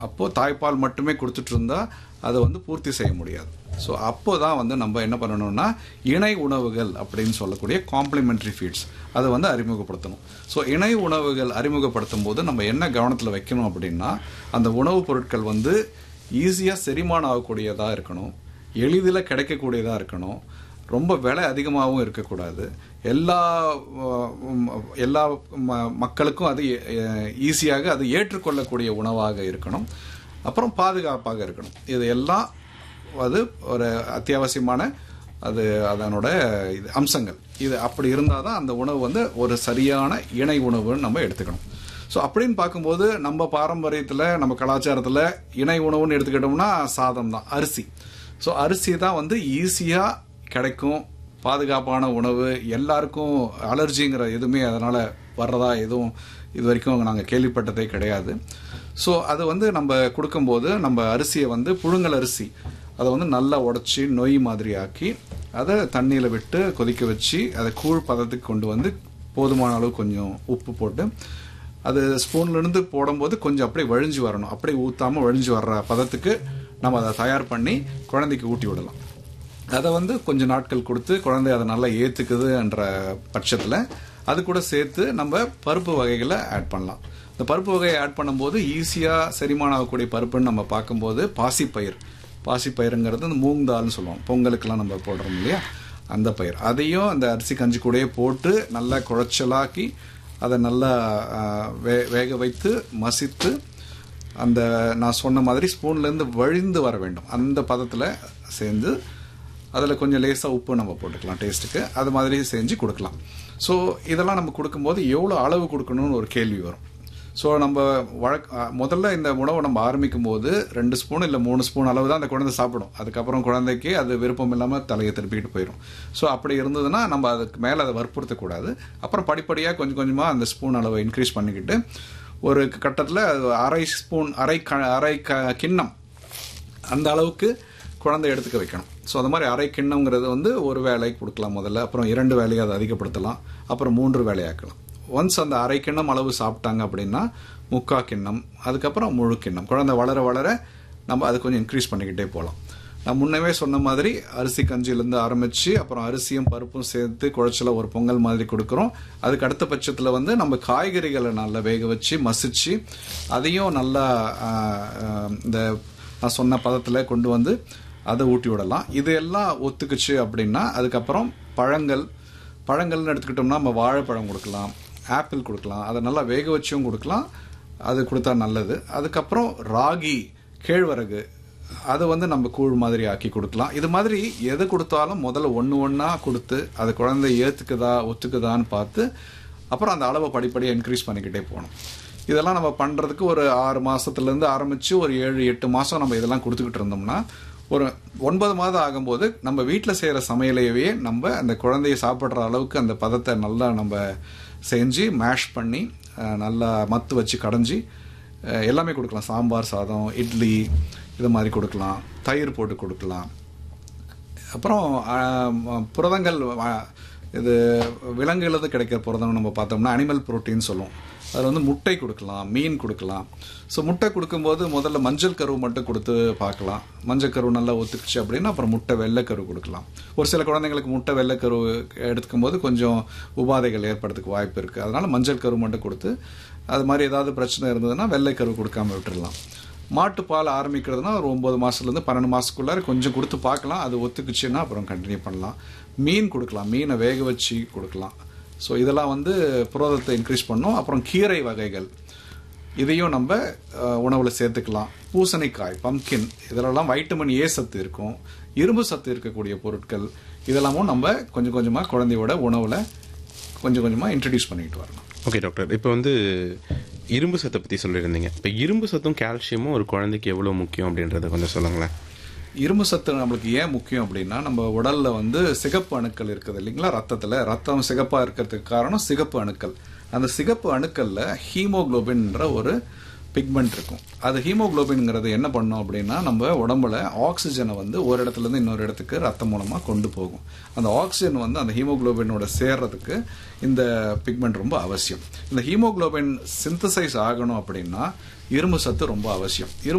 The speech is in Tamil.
அப்போ தாய்ப்பால் மட்டுமே கொடுத்துட்டு இருந்தா அதை வந்து பூர்த்தி செய்ய முடியாது ஸோ அப்போ தான் வந்து நம்ம என்ன பண்ணணும்னா இணை உணவுகள் அப்படின்னு சொல்லக்கூடிய காம்ப்ளிமெண்ட்ரி ஃபீட்ஸ் அதை வந்து அறிமுகப்படுத்தணும் ஸோ இணை உணவுகள் அறிமுகப்படுத்தும் போது நம்ம என்ன கவனத்தில் வைக்கணும் அப்படின்னா அந்த உணவுப் பொருட்கள் வந்து ஈஸியாக செரிமானம் ஆகக்கூடியதாக இருக்கணும் எளிதில் கிடைக்கக்கூடியதாக இருக்கணும் ரொம்ப விலை அதிகமாகவும் இருக்கக்கூடாது எல்லா அஹ், உம், எல்லா ம- மக்களுக்கும் அது ஈஸியாக அது ஏற்றுக்கொள்ளக்கூடிய உணவாக இருக்கணும் அப்புறம் பாதுகாப்பாக இருக்கணும் இது எல்லாம் அது ஒரு அத்தியாவசியமான அது அதனோட இது அம்சங்கள் இது அப்படி இருந்தால் தான் அந்த உணவு வந்து ஒரு சரியான இணை உணவுன்னு நம்ம எடுத்துக்கணும் ஸோ அப்படின்னு பார்க்கும்போது நம்ம பாரம்பரியத்தில் நம்ம கலாச்சாரத்தில் இணை உணவுன்னு எடுத்துக்கிட்டோம்னா சாதம் தான் அரிசி ஸோ அரிசி தான் வந்து ஈஸியாக கிடைக்கும் பாதுகாப்பான உணவு எல்லாருக்கும் அலர்ஜிங்கிற எதுவுமே அதனால் வர்றதா எதுவும் இது வரைக்கும் நாங்கள் கேள்விப்பட்டதே கிடையாது ஸோ அது வந்து நம்ம கொடுக்கும்போது நம்ம அரிசியை வந்து புழுங்கல் அரிசி அதை வந்து நல்லா உடச்சி நொய் மாதிரி ஆக்கி அதை தண்ணியில் விட்டு கொதிக்க வச்சு அதை கூழ் பதத்துக்கு கொண்டு வந்து போதுமான அளவு கொஞ்சம் உப்பு போட்டு அது ஸ்பூன்லேருந்து போடும்போது கொஞ்சம் அப்படியே வழிஞ்சு வரணும் அப்படியே ஊற்றாமல் வழிஞ்சு வர்ற பதத்துக்கு நம்ம அதை தயார் பண்ணி குழந்தைக்கு ஊட்டி விடலாம் அதை வந்து கொஞ்ச நாட்கள் கொடுத்து குழந்தை அதை நல்லா ஏற்றுக்குதுன்ற பட்சத்தில் அது கூட சேர்த்து நம்ம பருப்பு வகைகளை ஆட் பண்ணலாம் இந்த பருப்பு வகையை ஆட் பண்ணும்போது ஈஸியாக செரிமானம் ஆகக்கூடிய பருப்புன்னு நம்ம பார்க்கும்போது பாசிப்பயிர் பாசிப்பயிறுங்கிறது இந்த மூங் தால்னு சொல்லுவோம் பொங்கலுக்கெல்லாம் நம்ம போடுறோம் இல்லையா அந்த பயிர் அதையும் அந்த அரிசி கஞ்சி கூடயே போட்டு நல்லா குழைச்சலாக்கி அதை நல்லா ஆ, வே வேக வைத்து மசித்து அந்த நான் சொன்ன மாதிரி ஸ்பூன்லேருந்து வழிந்து வர வேண்டும் அந்த பதத்தில் சேர்ந்து அதில் கொஞ்சம் லேசாக உப்பு நம்ம போட்டுக்கலாம் டேஸ்ட்டுக்கு அது மாதிரி செஞ்சு கொடுக்கலாம் ஸோ இதெல்லாம் நம்ம கொடுக்கும்போது எவ்வளோ அளவு கொடுக்கணும்னு ஒரு கேள்வி வரும் ஸோ நம்ம வழக் அஹ், முதல்ல இந்த உணவை நம்ம ஆரம்பிக்கும் போது ரெண்டு ஸ்பூன் இல்லை மூணு ஸ்பூன் அளவு தான் அந்த குழந்தை சாப்பிடும் அதுக்கப்புறம் குழந்தைக்கு அது விருப்பம் இல்லாமல் தலையை திருப்பிக்கிட்டு போயிடும் ஸோ அப்படி இருந்ததுன்னா நம்ம அதுக்கு மேலே அதை வற்புறுத்தக்கூடாது அப்புறம் படிப்படியாக கொஞ்சம் கொஞ்சமாக அந்த ஸ்பூன் அளவை இன்க்ரீஸ் பண்ணிக்கிட்டு ஒரு கட்டத்தில் அரை ஸ்பூன் அரை க அரை க கிண்ணம் அந்த அளவுக்கு குழந்தை எடுத்துக்க வைக்கணும் ஸோ அந்த மாதிரி அரை கிண்ணங்கிறது வந்து ஒரு வேலைக்கு கொடுக்கலாம் முதல்ல அப்புறம் இரண்டு வேலையை அதை அதிகப்படுத்தலாம் அப்புறம் மூன்று வேலையாக்கலாம் ஒன்ஸ் அந்த அரை கிண்ணம் அளவு சாப்பிட்டாங்க அப்படின்னா முக்கா கிண்ணம் அதுக்கப்புறம் முழு கிண்ணம் குழந்தை வளர வளர நம்ம அதை கொஞ்சம் இன்க்ரீஸ் பண்ணிக்கிட்டே போகலாம் நான் முன்னவே சொன்ன மாதிரி அரிசி கஞ்சிலேருந்து ஆரம்பித்து அப்புறம் அரிசியும் பருப்பும் சேர்த்து குழச்சல ஒரு பொங்கல் மாதிரி கொடுக்குறோம் அதுக்கு அடுத்த பட்சத்தில் வந்து நம்ம காய்கறிகளை நல்லா வேக வச்சு மசிச்சு அதையும் நல்லா ஆஹ், ஆஹ், இந்த நான் சொன்ன பதத்தில் கொண்டு வந்து அதை ஊட்டி விடலாம் இது எல்லாம் ஒத்துக்குச்சு அப்படின்னா அதுக்கப்புறம் பழங்கள் பழங்கள்னு எடுத்துக்கிட்டோம்னா நம்ம வாழைப்பழம் கொடுக்கலாம் ஆப்பிள் கொடுக்கலாம் அதை நல்லா வேக வச்சும் கொடுக்கலாம் அது கொடுத்தா நல்லது அதுக்கப்புறம் ராகி கேழ்வரகு அதை வந்து நம்ம கூழ் மாதிரி ஆக்கி கொடுக்கலாம் இது மாதிரி எது கொடுத்தாலும் முதல்ல ஒன்று ஒன்றா கொடுத்து அது குழந்தை ஏற்றுக்குதா ஒத்துக்குதான்னு பார்த்து அப்புறம் அந்த அளவை படிப்படியாக இன்க்ரீஸ் பண்ணிக்கிட்டே போகணும் இதெல்லாம் நம்ம பண்ணுறதுக்கு ஒரு ஆறு மாதத்துலேருந்து ஆரம்பித்து ஒரு ஏழு எட்டு மாதம் நம்ம இதெல்லாம் கொடுத்துக்கிட்டு இருந்தோம்னா ஒரு ஒன்பது மாதம் ஆகும்போது நம்ம வீட்டில் செய்கிற சமையலையவே நம்ம அந்த குழந்தைய சாப்பிட்ற அளவுக்கு அந்த பதத்தை நல்லா நம்ம செஞ்சு மேஷ் பண்ணி அஹ், நல்லா மத்து வச்சு கடைஞ்சி அஹ், எல்லாமே கொடுக்கலாம் சாம்பார் சாதம் இட்லி இது மாதிரி கொடுக்கலாம் தயிர் போட்டு கொடுக்கலாம் அப்புறம் ஆம், புரதங்கள் ஆ, இது விலங்குகளது கிடைக்கிற புரதம் நம்ம பார்த்தோம்னா அனிமல் புரோட்டீன் சொல்லுவோம் அதில் வந்து முட்டை கொடுக்கலாம் மீன் கொடுக்கலாம் ஸோ முட்டை கொடுக்கும்போது முதல்ல மஞ்சள் கரு மட்டும் கொடுத்து பார்க்கலாம் மஞ்சள் கரு நல்லா ஒத்துக்குச்சு அப்படின்னா அப்புறம் முட்டை வெள்ளைக்கரு கொடுக்கலாம் ஒரு சில குழந்தைங்களுக்கு முட்டை வெள்ளைக்கரு எடுத்துக்கும் போது கொஞ்சம் உபாதைகள் ஏற்படுறதுக்கு வாய்ப்பு இருக்குது அதனால மஞ்சள் கரு மட்டும் கொடுத்து அது மாதிரி ஏதாவது பிரச்சனை இருந்ததுன்னா வெள்ளைக்கரு கொடுக்காம விட்டுறலாம் மாட்டுப்பால் ஆரம்பிக்கிறதுனா ஒரு ஒம்பது மாதத்துலேருந்து பன்னெண்டு மாதத்துக்குள்ளார கொஞ்சம் கொடுத்து பார்க்கலாம் அது ஒத்துக்குச்சுன்னா அப்புறம் கண்டினியூ பண்ணலாம் மீன் கொடுக்கலாம் மீனை வேக வச்சு கொடுக்கலாம் ஸோ இதெல்லாம் வந்து புரதத்தை இன்க்ரீஸ் பண்ணும் அப்புறம் கீரை வகைகள் இதையும் நம்ம உணவில் சேர்த்துக்கலாம் பூசணிக்காய் பம்கின் இதிலெல்லாம் வைட்டமின் ஏ சத்து இருக்கும் இரும்பு சத்து இருக்கக்கூடிய பொருட்கள் இதெல்லாமும் நம்ம கொஞ்சம் கொஞ்சமாக குழந்தையோட உணவில் கொஞ்சம் கொஞ்சமாக இன்ட்ரடியூஸ் பண்ணிக்கிட்டு வரணும் ஓகே டாக்டர் இப்போ வந்து இரும்பு சத்தை பற்றி சொல்லியிருந்தீங்க இப்போ இரும்பு சத்தும் கால்சியமும் ஒரு குழந்தைக்கு எவ்வளோ முக்கியம் அப்படின்றத கொஞ்சம் சொல்லுங்களேன் இரும்பு சத்து நம்மளுக்கு ஏன் முக்கியம் அப்படின்னா நம்ம உடல்ல வந்து சிகப்பு அணுக்கள் இருக்குது இல்லைங்களா ரத்தத்துல ரத்தம் சிகப்பா இருக்கிறதுக்கு காரணம் சிகப்பு அணுக்கள் அந்த சிகப்பு அணுக்கள்ல ஹீமோகுளோபின்ன்ற ஒரு பிக்மெண்ட் இருக்கும் அது ஹீமோகுளோபின்ங்கிறது என்ன பண்ணும் அப்படின்னா நம்ம உடம்புல ஆக்சிஜனை வந்து ஒரு இடத்துல இருந்து இன்னொரு இடத்துக்கு ரத்தம் மூலமா கொண்டு போகும் அந்த ஆக்சிஜன் வந்து அந்த ஹீமோகுளோபினோட சேர்றதுக்கு இந்த பிக்மெண்ட் ரொம்ப அவசியம் இந்த ஹீமோகுளோபின் சிந்தசைஸ் ஆகணும் அப்படின்னா இரும்பு சத்து ரொம்ப அவசியம் இரும்பு